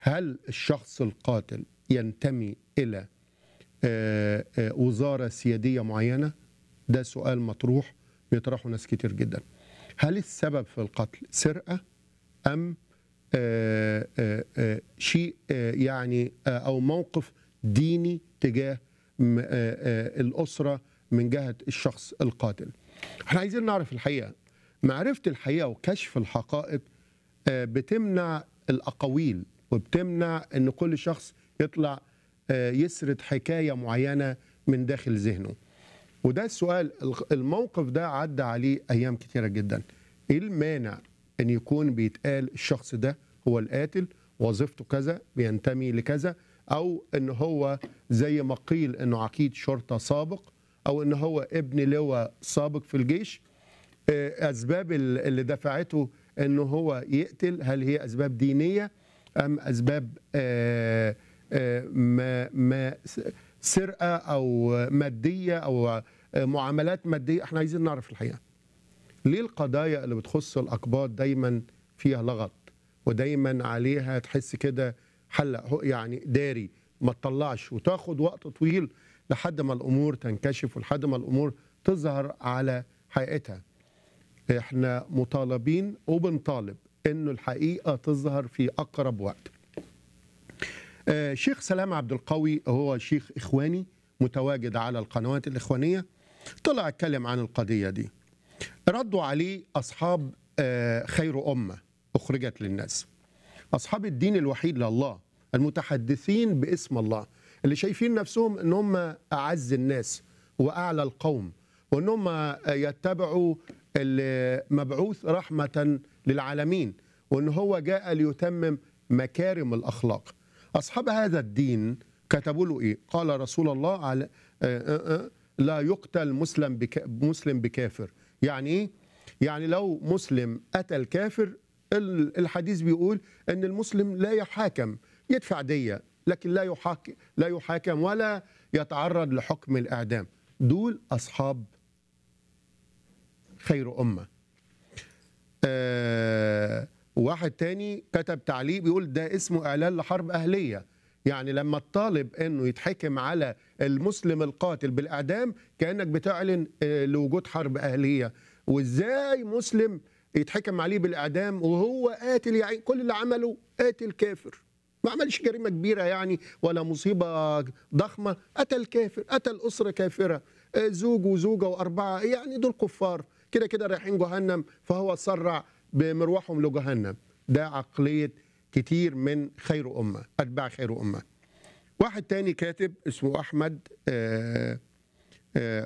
هل الشخص القاتل ينتمي الى آه، آه، وزاره سياديه معينه ده سؤال مطروح بيطرحه ناس كتير جدا هل السبب في القتل سرقه ام آه، آه، آه، شيء آه، يعني آه، او موقف ديني تجاه م- آه، آه، الاسره من جهه الشخص القاتل احنا عايزين نعرف الحقيقه معرفه الحقيقه وكشف الحقائق آه، بتمنع الاقاويل وبتمنع ان كل شخص يطلع آه، يسرد حكايه معينه من داخل ذهنه وده السؤال الخ- الموقف ده عدى عليه ايام كتيره جدا ايه المانع ان يكون بيتقال الشخص ده هو القاتل وظيفته كذا بينتمي لكذا او ان هو زي ما قيل انه عقيد شرطه سابق او ان هو ابن لواء سابق في الجيش آه، اسباب ال- اللي دفعته انه هو يقتل هل هي اسباب دينيه ام اسباب آه، آه، ما ما س- سرقه او ماديه او آه، معاملات ماديه احنا عايزين نعرف الحقيقه ليه القضايا اللي بتخص الاقباط دايما فيها لغط ودايما عليها تحس كده حلق هو- يعني داري ما تطلعش وتاخد وقت طويل لحد ما الامور تنكشف ولحد ما الامور تظهر على حقيقتها احنا مطالبين وبنطالب انه الحقيقه تظهر في اقرب وقت آه، شيخ سلام عبد القوي هو شيخ اخواني متواجد على القنوات الاخوانيه طلع اتكلم عن القضيه دي ردوا عليه اصحاب آه، خير امه اخرجت للناس اصحاب الدين الوحيد لله المتحدثين باسم الله اللي شايفين نفسهم ان هم اعز الناس واعلى القوم وان هم يتبعوا المبعوث رحمه للعالمين وان هو جاء ليتمم مكارم الاخلاق اصحاب هذا الدين كتبوا له ايه قال رسول الله على آه، آه، آه، لا يقتل مسلم بك مسلم بكافر يعني ايه يعني لو مسلم قتل كافر ال- الحديث بيقول ان المسلم لا يحاكم يدفع دية لكن لا يحاكم لا يحاكم ولا يتعرض لحكم الاعدام دول اصحاب خير امه آه واحد تاني كتب تعليق بيقول ده اسمه اعلان لحرب اهليه يعني لما الطالب انه يتحكم على المسلم القاتل بالاعدام كانك بتعلن آه، لوجود حرب اهليه وازاي مسلم يتحكم عليه بالاعدام وهو قاتل يعني كل اللي عمله قاتل كافر ما عملش جريمه كبيره يعني ولا مصيبه ضخمه قتل كافر قتل اسره كافره آه، زوج وزوجه واربعه يعني دول كفار كده كده رايحين جهنم فهو سرع بمروحهم لجهنم ده عقليه كتير من خير امه اتباع خير امه واحد تاني كاتب اسمه احمد آه آه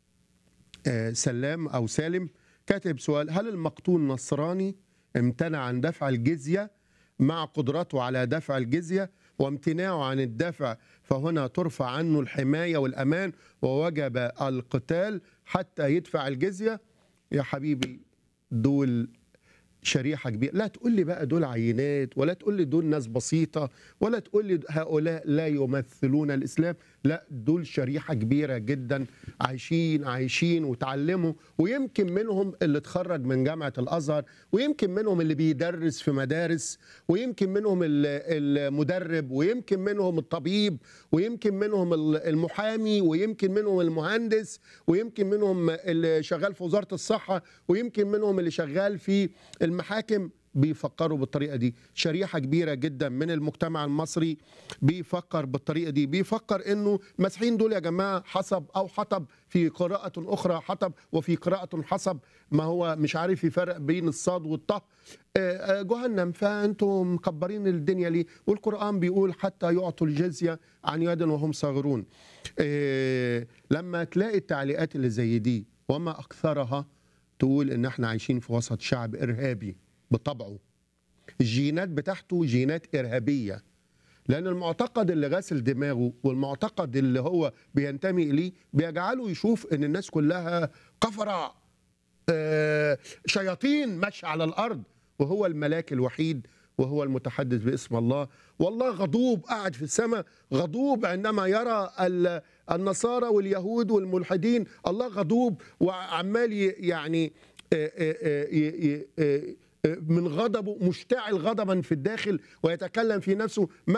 آه سلام او سالم كاتب سؤال هل المقتول نصراني امتنع عن دفع الجزيه مع قدرته على دفع الجزيه وامتناعه عن الدفع فهنا ترفع عنه الحمايه والامان ووجب القتال حتى يدفع الجزيه يا حبيبي دول شريحه كبيره لا تقول لي بقى دول عينات ولا تقول لي دول ناس بسيطه ولا تقول لي هؤلاء لا يمثلون الاسلام لا دول شريحه كبيره جدا عايشين عايشين وتعلموا ويمكن منهم اللي اتخرج من جامعه الازهر ويمكن منهم اللي بيدرس في مدارس ويمكن منهم ال- المدرب ويمكن منهم الطبيب ويمكن منهم ال- المحامي ويمكن منهم المهندس ويمكن منهم اللي شغال في وزاره الصحه ويمكن منهم اللي شغال في المحاكم بيفكروا بالطريقه دي شريحه كبيره جدا من المجتمع المصري بيفكر بالطريقه دي بيفكر انه المسيحيين دول يا جماعه حسب او حطب في قراءه اخرى حطب وفي قراءه حسب ما هو مش عارف يفرق بين الصاد والطه آه، آه، جهنم فانتم مكبرين الدنيا ليه والقران بيقول حتى يعطوا الجزيه عن يد وهم صاغرون آه، لما تلاقي التعليقات اللي زي دي وما اكثرها تقول ان احنا عايشين في وسط شعب ارهابي بطبعه الجينات بتاعته جينات ارهابيه لان المعتقد اللي غاسل دماغه والمعتقد اللي هو بينتمي اليه بيجعله يشوف ان الناس كلها كفره آه، شياطين ماشيه على الارض وهو الملاك الوحيد وهو المتحدث باسم الله والله غضوب قاعد في السماء غضوب عندما يرى ال- النصارى واليهود والملحدين الله غضوب وعمال ي- يعني آه، آه، آه، ي- ي- آه، من غضبه مشتعل غضبا في الداخل ويتكلم في نفسه